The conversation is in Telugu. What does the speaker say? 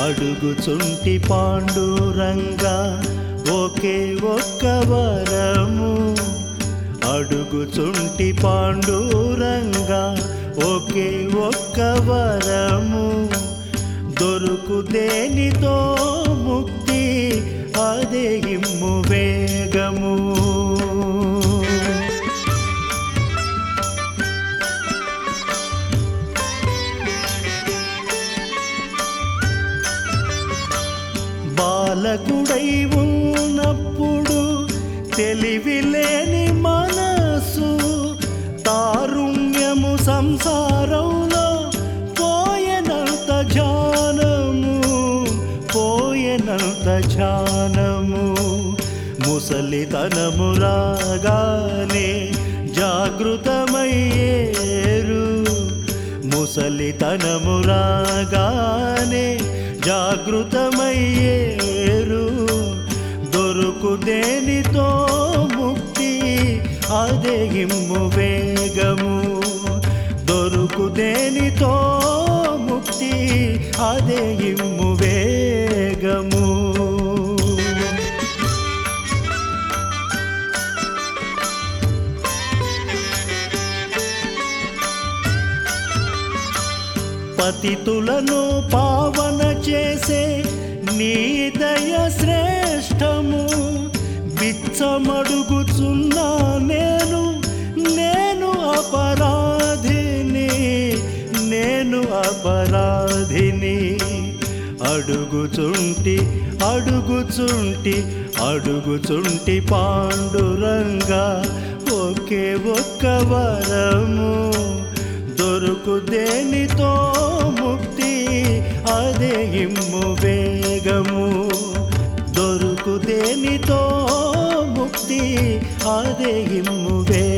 అడుగుచుంటి పాండురంగా ఒకే ఒక్క వరము అడుగుచుంటి పాండురంగా ఒకే ఒక్క వరము దొరుకు దేనితో ముక్తి అదే ఇమ్ము వేగము బాలకుడై ఉన్నప్పుడు తెలివిలేని మనసు తారుణ్యము సంసారంలో పోయనంత ధ్యానము పోయనంత ధ్యానము ముసలితనము రాగానే జాగృతమయ్యేరు ముసలితనము రాగానే జాగృతమయ్యేరు దొరుకు దేనితో ముక్తి అదే ఇమ్ము వేగము దొరుకు దేనితో ముక్తి అదే ఇమ్ము వేగము పతితులను పావన చేసే నీ దయ శ్రేష్టము బిచ్చమడుగుచున్నా నేను నేను అపరాధిని నేను అపరాధిని అడుగుచుంటి అడుగుచుంటి అడుగుచుంటి పాండురంగా ఒకే ఒక్క వరము దొరుకు దేనితో ముక్తి అదే ఇమ్ము వేగము దొరుకు దేనితో ముక్తి అదే ఇమ్ము వేగము